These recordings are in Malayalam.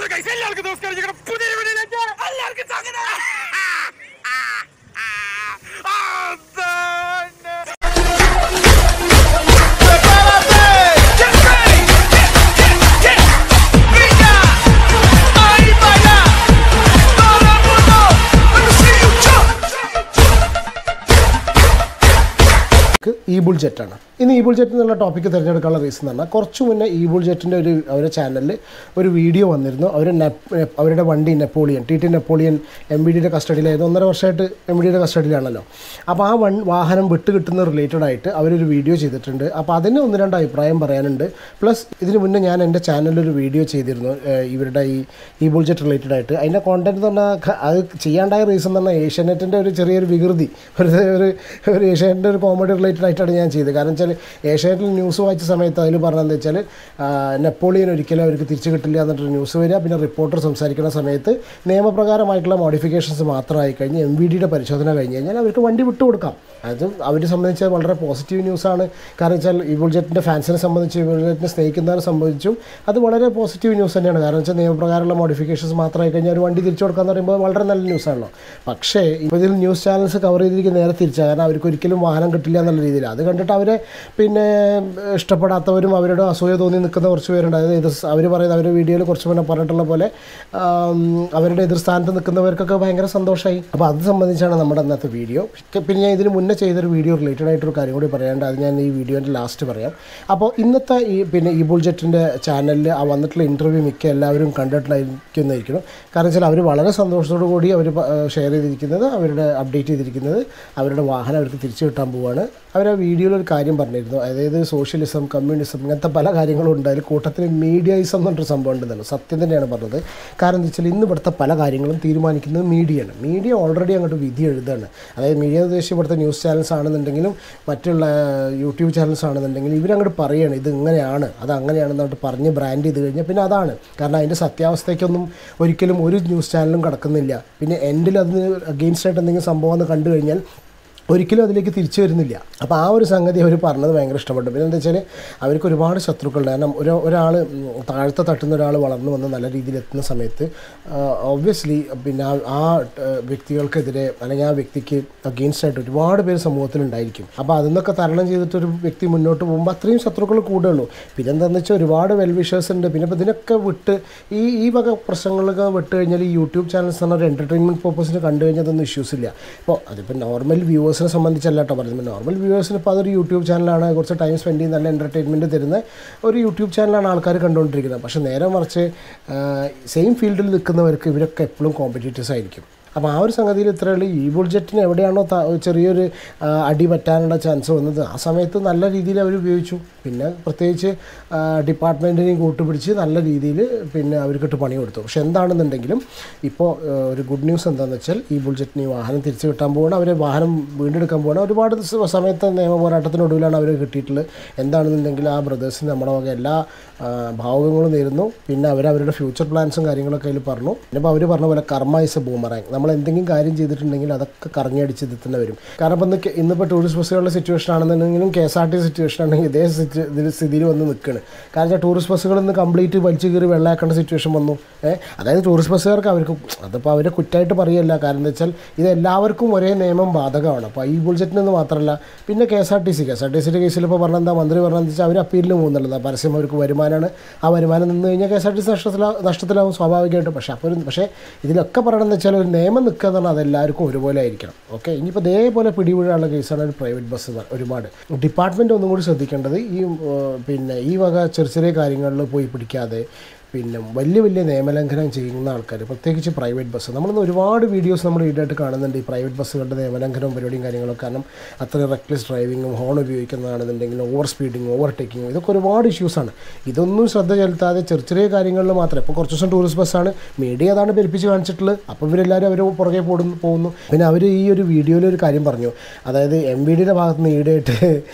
ഗൈസ് എല്ലാവർക്കും നമസ്കാരം ഞങ്ങളുടെ പുതിയ വീഡിയോയിലേക്ക് എല്ലാവർക്കും സ്വാഗതം അതാണ്. ഈബുൾ ജെറ്റാണ് ഇന്ന് ഈബുൾ ജെറ്റ് എന്നുള്ള ടോപ്പിക്ക് തിരഞ്ഞെടുക്കാനുള്ള റീസൺ എന്ന് പറഞ്ഞാൽ കുറച്ച് മുന്നേ ഈബുൾ ജെറ്റിൻ്റെ ഒരു അവരുടെ ചാനലിൽ ഒരു വീഡിയോ വന്നിരുന്നു അവർ അവരുടെ വണ്ടി Napoleon T T Napoleon M B ഡിയുടെ കസ്റ്റഡിയിലായിരുന്നു ഒന്നര വർഷമായിട്ട് എം ബി ഡിയുടെ കസ്റ്റഡിയിലാണല്ലോ അപ്പോൾ ആ വൺ വാഹനം വിട്ട് കിട്ടുന്ന റിലേറ്റഡ് ആയിട്ട് അവരൊരു വീഡിയോ ചെയ്തിട്ടുണ്ട് അപ്പോൾ അതിന് ഒന്ന് രണ്ട് അഭിപ്രായം പറയാനുണ്ട് പ്ലസ് ഇതിന് മുന്നേ ഞാൻ എൻ്റെ ചാനലിൽ ഒരു വീഡിയോ ചെയ്തിരുന്നു ഏഹ് ഇവരുടെ ഈ ഈബുൾ ജെറ്റ് റിലേറ്റഡ് ആയിട്ട് അതിൻ്റെ കോണ്ടന്റ് എന്ന് പറഞ്ഞാൽ ക- അത് ചെയ്യാണ്ടായ റീസൺ എന്ന് പറഞ്ഞാൽ ഏഷ്യാനെറ്റിൻ്റെ ഒരു ചെറിയൊരു വികൃതി ഒരു ഒരു ഒരു ഏഷ്യാനെറ്റിൻ്റെ ഒരു കോമഡി റിലേറ്റഡ് ആയിട്ടാണ് ഞാൻ ചെയ്തത് കാരണം വെച്ചാൽ ഏഷ്യാനെറ്റിൽ ന്യൂസ് വായിച്ച സമയത്ത് അതിൽ പറഞ്ഞതെന്ന് വെച്ചാൽ ആ, നെപ്പോളിയൻ ഒരിക്കലും അവർക്ക് തിരിച്ചു കിട്ടില്ല എന്നിട്ടൊരു ന്യൂസ് വരിക പിന്നെ റിപ്പോർട്ടർ സംസാരിക്കുന്ന സമയത്ത് നിയമപ്രകാരമായിട്ടുള്ള മോഡിഫിക്കേഷൻസ് മാത്രമായി കഴിഞ്ഞ് എം വി ഡിയുടെ പരിശോധന കഴിഞ്ഞ് കഴിഞ്ഞാൽ അവർക്ക് വണ്ടി വിട്ടുകൊടുക്കാം അത് അവരെ സംബന്ധിച്ച് വളരെ പോസിറ്റീവ് ന്യൂസാണ് കാരണം വെച്ചാൽ ഇബുൾ ജെറ്റിൻ്റെ ഫാൻസിനെ സംബന്ധിച്ച് ഇബുൾ ജെറ്റിനെ സ്നേഹിക്കുന്നവരെ സംബന്ധിച്ചും അത് വളരെ പോസിറ്റീവ് ന്യൂസ് തന്നെയാണ് കാരണം വെച്ചാൽ നിയമപ്രകാരമുള്ള മോഡിഫിക്കേഷൻസ് മാത്രമായി കഴിഞ്ഞാൽ ഒരു വണ്ടി തിരിച്ചു കൊടുക്കാന്ന് പറയുമ്പോൾ വളരെ നല്ല ന്യൂസാണല്ലോ പക്ഷേ ഇപ്പോൾ ഇതിൽ ന്യൂസ് ചാനൽസ് കവർ ചെയ്തിരിക്കുന്ന നേരെ തിരിച്ചാണ് കാരണം അവർക്ക് ഒരിക്കലും വാഹനം കിട്ടില്ല എന്നുള്ള രീതിയിൽ അത് കണ്ടിട്ട് അവരെ പിന്നെ ഇഷ്ടപ്പെടാത്തവരും അവരുടെ അസൂയ തോന്നി നിൽക്കുന്ന കുറച്ച് പേരുണ്ട് അതായത് എതിർ അവർ പറയുന്നത് അവരുടെ വീഡിയോയിൽ കുറച്ച് മുന്നേ പറഞ്ഞിട്ടുള്ള പോലെ ആം, അവരുടെ എതിർ സ്ഥാനത്ത് നിൽക്കുന്നവർക്കൊക്കെ ഭയങ്കര സന്തോഷമായി അപ്പോൾ അത് സംബന്ധിച്ചാണ് നമ്മുടെ അന്നത്തെ വീഡിയോ പിന്നെ ഞാൻ ഇതിന് മുന്നേ ചെയ്തൊരു വീഡിയോ റിലേറ്റഡ് ആയിട്ടൊരു കാര്യം കൂടി പറയാനുണ്ട് അത് ഞാൻ ഈ വീഡിയോൻ്റെ ലാസ്റ്റ് പറയാം അപ്പോൾ ഇന്നത്തെ ഈ പിന്നെ ഈ ബുൾജെറ്റിൻ്റെ ചാനലിൽ ആ വന്നിട്ടുള്ള ഇൻ്റർവ്യൂ മിക്ക എല്ലാവരും കണ്ടിട്ടുണ്ടായിരിക്കുന്നതായിരിക്കണം കാരണം വെച്ചാൽ അവർ വളരെ സന്തോഷത്തോടു കൂടി അവർ ഷെയർ ചെയ്തിരിക്കുന്നത് അവരുടെ അപ്ഡേറ്റ് ചെയ്തിരിക്കുന്നത് അവരുടെ വാഹനം അവർക്ക് തിരിച്ചു കിട്ടാൻ പോവുകയാണ് അവർ ആ വീഡിയോയിൽ ഒരു കാര്യം പറഞ്ഞിരുന്നു അതായത് സോഷ്യലിസം കമ്മ്യൂണിസം ഇങ്ങനത്തെ പല കാര്യങ്ങളും ഉണ്ട് അതിൽ കൂട്ടത്തിൽ മീഡിയയിസം എന്ന് പറഞ്ഞൊരു സംഭവം ഉണ്ടെന്നല്ലോ സത്യം തന്നെയാണ് പറഞ്ഞത് കാരണം എന്താ വെച്ചാൽ ഇന്ന് ഇവിടുത്തെ പല കാര്യങ്ങളും തീരുമാനിക്കുന്നത് മീഡിയയാണ് മീഡിയ ഓൾറെഡി അങ്ങോട്ട് വിധി എഴുതുകയാണ് അതായത് മീഡിയ ഉദ്ദേശിച്ച് ഇവിടുത്തെ ന്യൂസ് ചാനൽസ് ആണെന്നുണ്ടെങ്കിലും മറ്റുള്ള യൂട്യൂബ് ചാനൽസ് ആണെന്നുണ്ടെങ്കിലും ഇവരങ്ങോട്ട് പറയുകയാണ് ഇത് ഇങ്ങനെയാണ് അത് അങ്ങനെയാണെന്നോട്ട് പറഞ്ഞ് ബ്രാൻഡ് ചെയ്ത് കഴിഞ്ഞാൽ പിന്നെ അതാണ് കാരണം അതിൻ്റെ സത്യാവസ്ഥയ്ക്കൊന്നും ഒരിക്കലും ഒരു ന്യൂസ് ചാനലും കടക്കുന്നില്ല പിന്നെ എൻഡിൽ അതിന് അഗെയിൻസ്റ്റ് ആയിട്ട് എന്തെങ്കിലും സംഭവം എന്ന് കണ്ടു കഴിഞ്ഞാൽ ഒരിക്കലും അതിലേക്ക് തിരിച്ചു വരുന്നില്ല അപ്പോൾ ആ ഒരു സംഗതി അവർ പറഞ്ഞത് ഭയങ്കര ഇഷ്ടപ്പെട്ടു പിന്നെ എന്താ വെച്ചാൽ അവർക്ക് ഒരുപാട് ശത്രുക്കളുണ്ട് കാരണം ഒരു ഒരാൾ താഴത്തെ തട്ടുന്ന ഒരാൾ വളർന്നു വന്ന് നല്ല രീതിയിൽ എത്തുന്ന സമയത്ത് ഒബ്വിയസ്ലി പിന്നെ ആ- ആ ഏഹ്, വ്യക്തികൾക്കെതിരെ അല്ലെങ്കിൽ ആ വ്യക്തിക്ക് അഗെയിൻസ്റ്റ് ആയിട്ട് ഒരുപാട് പേര് സമൂഹത്തിലുണ്ടായിരിക്കും അപ്പോൾ അതിൽ നിന്നൊക്കെ തരണം ചെയ്തിട്ട് ഒരു വ്യക്തി മുന്നോട്ട് പോകുമ്പോൾ അത്രയും ശത്രുക്കൾ കൂടുകയുള്ളൂ പിന്നെ എന്താണെന്ന് വെച്ചാൽ ഒരുപാട് വെൽവിഷേഴ്സ് ഉണ്ട് പിന്നെ ഇപ്പോൾ ഇതിനൊക്കെ വിട്ട് ഈ ഈ വക പ്രശ്നങ്ങളൊക്കെ വിട്ട് കഴിഞ്ഞാൽ ഈ യൂട്യൂബ് ചാനൽസ് എന്ന് പറഞ്ഞാൽ എൻ്റർടൈൻമെൻറ്റ് പർപ്പസിന് കണ്ടു കഴിഞ്ഞാൽ അതൊന്നും ഇഷ്യൂസ് ഇല്ല ഇപ്പോൾ അതിപ്പോൾ നോർമൽ വ്യൂവേഴ്സിനെ സംബന്ധിച്ചല്ല കേട്ടോ പറയുന്നത് നോർമൽ വ്യൂവേഴ്സിന് ഇപ്പോൾ അതൊരു യൂട്യൂബ് ചാനലാണ് കുറച്ച് ടൈം സ്പെൻഡ് ചെയ്ത് നല്ല എൻ്റർടൈൻമെൻറ്റ് തരുന്ന ഒരു യൂട്യൂബ് ചാനലാണ് ആൾക്കാർ കണ്ടുകൊണ്ടിരിക്കുന്നത് പക്ഷേ നേരെ മറിച്ച് സെയിം ഫീൽഡിൽ നിൽക്കുന്നവർക്ക് ഇവരൊക്കെ എപ്പോഴും കോമ്പറ്റീറ്റേഴ്സ് ആയിരിക്കും അപ്പോൾ ആ ഒരു സംഗതിയിൽ ഇത്രയുള്ളൂ ഈ ബുൾജെറ്റിന് എവിടെയാണോ ത- ചെറിയൊരു ആ, അടി പറ്റാനുള്ള ചാൻസ് വന്നത് ആ സമയത്ത് നല്ല രീതിയിൽ അവർ ഉപയോഗിച്ചു പിന്നെ പ്രത്യേകിച്ച് ഡിപ്പാർട്ട്മെൻറ്റിനെയും കൂട്ടുപിടിച്ച് നല്ല രീതിയിൽ പിന്നെ അവർക്കിട്ട് പണി കൊടുത്തു പക്ഷെ എന്താണെന്നുണ്ടെങ്കിലും ഇപ്പോൾ ആ, ഒരു ഗുഡ് ന്യൂസ് എന്താണെന്ന് വെച്ചാൽ ഈ ബുൾജെറ്റിന് ഈ വാഹനം തിരിച്ചു കിട്ടാൻ പോകണം അവർ വാഹനം വീണ്ടെടുക്കാൻ പോകണം ഒരുപാട് ദിവസ- സമയത്ത് നിയമ പോരാട്ടത്തിനൊടുവിലാണ് അവർ കിട്ടിയിട്ടുള്ളത് എന്താണെന്നുണ്ടെങ്കിൽ ആ ബ്രദേഴ്സിന് നമ്മുടെ വക എല്ലാ ആ, ഭാവുകങ്ങളും നേരുന്നു പിന്നെ അവർ അവരുടെ ഫ്യൂച്ചർ പ്ലാൻസും കാര്യങ്ങളൊക്കെ അതിൽ പറഞ്ഞു പിന്നെ ഇപ്പോൾ അവർ പറഞ്ഞ പോലെ കർമ്മ ഇസ് എ ബൂമറാങ് നമ്മൾ എന്തെങ്കിലും കാര്യം ചെയ്തിട്ടുണ്ടെങ്കിൽ അതൊക്കെ കറങ്ങിയടിച്ച് ഇത് തന്നെ വരും കാരണം ഇപ്പം ഇന്ന് കെ- ഇന്നിപ്പോൾ ടൂറിസ്റ്റ് ബസ്സുകളുടെ സിറ്റുവേഷൻ ആണെന്നുണ്ടെങ്കിലും K S R T situation ആണെങ്കിൽ ഇതേ സിറ്റു ഇതിൽ സ്ഥിതിയിൽ വന്ന് നിൽക്കുകയാണ് കാരണം വെച്ചാൽ ടൂറിസ്റ്റ് ബസ്സുകൾ ഇന്ന് കംപ്ലീറ്റ് വലിച്ചു കയറി വെള്ളമാക്കേണ്ട സിറ്റുവേഷൻ വന്നു ഏഹ് അതായത് ടൂറിസ്റ്റ് ബസ്സുകാർക്ക് അവർക്ക് അതിപ്പോൾ അവരെ കുറ്റമായിട്ട് പറയല്ല കാരണം എന്താ വെച്ചാൽ ഇത് എല്ലാവർക്കും ഒരേ നിയമം ബാധകമാണ് അപ്പോൾ ഈ ബുൾജെറ്റിനെന്ന് മാത്രമല്ല പിന്നെ K S R T C K S R T സിയുടെ കേസിൽ ഇപ്പോൾ പറഞ്ഞ എന്താ മന്ത്രി പറഞ്ഞതെന്ന് വെച്ചാൽ അവർ അപ്പീലിന് പോകുന്നുള്ളത് പരസ്യം അവർക്ക് വരുമാനമാണ് ആ വരുമാനം നിന്ന് കഴിഞ്ഞാൽ K S R T C നഷ്ടത്തിലാവും നഷ്ടത്തിലാവും സ്വാഭാവികമായിട്ടും പക്ഷേ അപ്പോൾ ഒരു പക്ഷേ ഇതിലൊക്കെ പറയണമെന്ന് വെച്ചാൽ ഒരു നിയമം നിൽക്കുക എന്ന് പറഞ്ഞാൽ അതെല്ലാവർക്കും ഒരുപോലെ ആയിരിക്കണം ഓക്കെ ഇനിയിപ്പോൾ ഇതേപോലെ പിടിവീഴാനുള്ള കേസാണ് ഒരു പ്രൈവറ്റ് ബസ് ഒരുപാട് ഡിപ്പാർട്ട്മെൻറ്റ് ഒന്നും കൂടി ശ്രദ്ധിക്കേണ്ടത് ഈ ഏഹ്, പിന്നെ ഈ വക ചെറിയ ചെറിയ കാര്യങ്ങളിൽ പോയി പിടിക്കാതെ പിന്നെ വലിയ വലിയ നിയമലംഘനം ചെയ്യുന്ന ആൾക്കാർ പ്രത്യേകിച്ച് പ്രൈവറ്റ് ബസ് നമ്മളിന്ന് ഒരുപാട് വീഡിയോസ് നമ്മൾ ഈടായിട്ട് കാണുന്നുണ്ട് ഈ പ്രൈവറ്റ് ബസ്സുകളുടെ നിയമലംഘനവും പരിപാടിയും കാര്യങ്ങളൊക്കെ കാരണം അത്രയും റെക്ലെസ് ഡ്രൈവിങ്ങും ഹോൺ ഉപയോഗിക്കുന്നതാണെന്നുണ്ടെങ്കിൽ ഓവർ സ്പീഡിങ് ഓവർ ടേക്കിങ്ങും ഇതൊക്കെ ഒരുപാട് ഇഷ്യൂസാണ് ഇതൊന്നും ശ്രദ്ധ ചെലുത്താതെ ചെറിയ ചെറിയ കാര്യങ്ങളിൽ മാത്രം ഇപ്പോൾ കുറച്ച് ദിവസം ടൂറിസ്റ്റ് ബസ്സാണ് മീഡിയ അതാണ് പെരുപ്പിച്ച് കാണിച്ചിട്ടുള്ളത് അപ്പോൾ ഇവരെല്ലാവരും അവർ പുറകെ പോടുന്നു പോകുന്നു പിന്നെ അവർ ഈ ഒരു വീഡിയോയിൽ ഒരു കാര്യം പറഞ്ഞു അതായത് എം ബി ഡിയുടെ ഭാഗത്ത് നിന്ന് ഈടായിട്ട്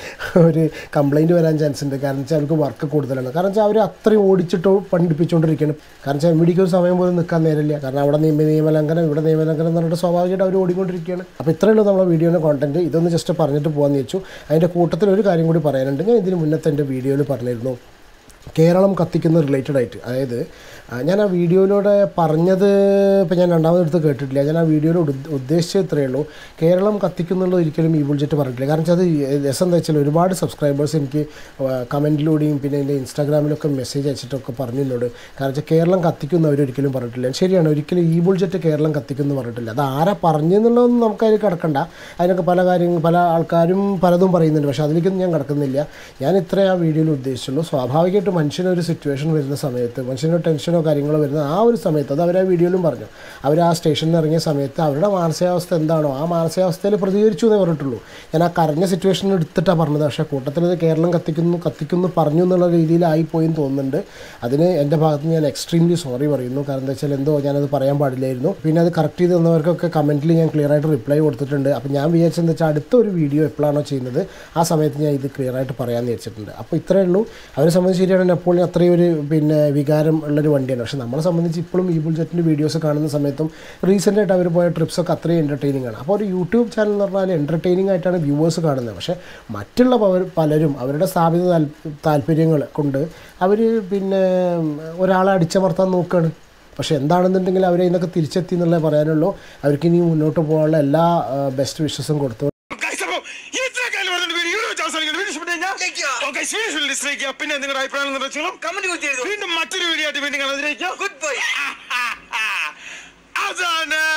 ഒരു കംപ്ലൈൻറ്റ് വരാൻ ചാൻസ് ഉണ്ട് കാരണം വെച്ചാൽ അവർക്ക് വർക്ക് കൂടുതലാണ് കാരണം വെച്ചാൽ അവർ അത്രയും ഓടിച്ചിട്ട് പഠിപ്പിച്ചുകൊണ്ടിരിക്കുകയാണ് കാരണം വെച്ചാൽ എം ബി ഡിക്ക് ഒരു സമയം പോലും നിൽക്കാൻ നേരില്ല കാരണം അവിടെ നിയമ നിയമലംഘനം ഇവിടെ നിയമലംഘനം എന്ന് പറഞ്ഞിട്ട് സ്വാഭാവികമായിട്ട് അവർ ഓടിക്കൊണ്ടിരിക്കുകയാണ് അപ്പോൾ ഇത്രയേ ഉള്ളൂ നമ്മുടെ വീഡിയോയുടെ കോണ്ടന്റ് ഇതൊന്ന് ജസ്റ്റ് പറഞ്ഞിട്ട് പോകാമെന്ന് വെച്ചു അതിൻ്റെ കൂട്ടത്തിൽ ഒരു കാര്യം കൂടി പറയാനുണ്ട് ഞാൻ ഇതിന് മുന്നത്തെ എൻ്റെ വീഡിയോയിൽ പറഞ്ഞിരുന്നു കേരളം കത്തിക്കുന്ന റിലേറ്റഡ് ആയിട്ട് അതായത് ആ, ഞാൻ ആ വീഡിയോയിലൂടെ പറഞ്ഞത് ഇപ്പം ഞാൻ രണ്ടാമതെടുത്ത് കേട്ടിട്ടില്ല ഞാൻ ആ വീഡിയോയിൽ ഉദ്ദ- ഉദ്ദേശിച്ചത് ഇത്രയേ ഉള്ളൂ കേരളം കത്തിക്കുന്നുള്ളത് ഒരിക്കലും ഈ ബുൾജറ്റ് പറഞ്ഞിട്ടില്ല കാരണം വെച്ചാൽ അത് രസം എന്താ വെച്ചാൽ ഒരുപാട് സബ്സ്ക്രൈബേഴ്സ് എനിക്ക് കമൻറ്റിലൂടെയും പിന്നെ എൻ്റെ ഇൻസ്റ്റാഗ്രാമിലൊക്കെ മെസ്സേജ് അയച്ചിട്ടൊക്കെ പറഞ്ഞു എന്നോട് കാരണം വെച്ചാൽ കേരളം കത്തിക്കുന്ന അവരൊരിക്കലും പറഞ്ഞിട്ടില്ല ശരിയാണ് ഒരിക്കലും ഈ ബുൾജറ്റ് കേരളം കത്തിക്കുന്നു പറഞ്ഞിട്ടില്ല അത് ആരാ പറഞ്ഞെന്നുള്ളതൊന്നും നമുക്കതിൽ കിടക്കണ്ട അതിനൊക്കെ പല കാര്യങ്ങൾ പല ആൾക്കാരും പലതും പറയുന്നുണ്ട് പക്ഷേ അതിലേക്കൊന്നും ഞാൻ കിടക്കുന്നില്ല ഞാൻ ഇത്രേ ആ വീഡിയോയിൽ ഉദ്ദേശിച്ചുള്ളൂ സ്വാഭാവികമായിട്ട് മനുഷ്യനൊരു സിറ്റുവേഷൻ വരുന്ന സമയത്ത് മനുഷ്യന് ടെൻഷനോ കാര്യങ്ങളോ വരുന്ന ആ ഒരു സമയത്ത് അത് അവർ ആ വീഡിയോയിലും പറഞ്ഞു അവർ ആ സ്റ്റേഷനിൽ ഇറങ്ങിയ സമയത്ത് അവരുടെ മാനസികാവസ്ഥ എന്താണോ ആ മാനസികാവസ്ഥയിൽ പ്രതികരിച്ചു എന്നേ പറഞ്ഞിട്ടുള്ളൂ ഞാൻ ആ കരഞ്ഞ സിറ്റുവേഷൻ എടുത്തിട്ടാണ് പറഞ്ഞത് പക്ഷേ കൂട്ടത്തിൽ ഇത് കേരളം കത്തിക്കുന്നു കത്തിക്കുന്നു പറഞ്ഞു എന്നുള്ള രീതിയിലായിപ്പോയി എന്ന് തോന്നുന്നുണ്ട് അതിന് എൻ്റെ ഭാഗത്ത് നിന്ന് ഞാൻ എക്സ്ട്രീംലി സോറി പറയുന്നു കാരണം എന്താ വെച്ചാൽ എന്തോ ഞാനത് പറയാൻ പാടില്ലായിരുന്നു പിന്നെ അത് കറക്റ്റ് ചെയ്ത് തന്നവർക്കൊക്കെ കമൻറ്റിൽ ഞാൻ ക്ലിയർ ആയിട്ട് റിപ്ലൈ കൊടുത്തിട്ടുണ്ട് അപ്പോൾ ഞാൻ വിചാരിച്ചെന്ന് വെച്ചാൽ അടുത്ത ഒരു വീഡിയോ എപ്പോഴാണോ ചെയ്യുന്നത് ആ സമയത്ത് ഞാൻ ഇത് ക്ലിയർ ആയിട്ട് പറയാമെന്ന് വിചാരിച്ചിട്ടുണ്ട് അപ്പോൾ ഇത്രയേ ഉള്ളൂ അവരെ സംബന്ധിച്ച് ശരിയാണ് നെപ്പോളിയൻ അത്രയും ഒരു പിന്നെ വികാരം ഉള്ളൊരു വണ്ടിയാണ് പക്ഷേ നമ്മളെ സംബന്ധിച്ച് ഇപ്പോഴും ഈ ബുൾജറ്റിൻ്റെ വീഡിയോസ് കാണുന്ന സമയത്തും റീസെൻ്റ് ആയിട്ട് അവർ പോയ ട്രിപ്സൊക്കെ അത്രയും എൻ്റർടൈനിങ് ആണ് അപ്പോൾ ഒരു യൂട്യൂബ് ചാനൽ എന്ന് പറഞ്ഞാൽ എൻ്റർടൈനിങ് ആയിട്ടാണ് വ്യൂവേഴ്സ് കാണുന്നത് പക്ഷേ മറ്റുള്ള പവർ- പലരും അവരുടെ സ്ഥാപിത താൽ താല്പര്യങ്ങൾ കൊണ്ട് അവർ പിന്നെ ഒരാളെ അടിച്ചമർത്താൻ നോക്കുകയാണ് പക്ഷേ എന്താണെന്നുണ്ടെങ്കിൽ അവരെ ഇന്നൊക്കെ തിരിച്ചെത്തി എന്നുള്ളേ പറയാനുള്ളൂ അവർക്ക് ഇനി മുന്നോട്ട് പോകാനുള്ള എല്ലാ ബെസ്റ്റ് വിഷസും കൊടുത്തു Guys, അപ്പൊ ഇത്രയൊക്കെയല്ലേ പറഞ്ഞത് വീഡിയോ ഇവിടെ വെച്ച് അവസാനിക്കുന്നു. വീഡിയോ ഇഷ്ടപ്പെട്ടു കഴിഞ്ഞാൽ Like ചെയ്യുക. ഓ, guys, വീഡിയോ ഇഷ്ടപ്പെട്ടു dislike ചെയ്യുക. പിന്നെ നിങ്ങളുടെ അഭിപ്രായം നിർദ്ദേശങ്ങളും കമന്റ് കുത്തിയെഴുതും വീണ്ടും മറ്റൊരു വീഡിയോ ആയിട്ട് വീണ്ടും കാണാതിരിക്കുക ഗുഡ് ബൈ അതാണ്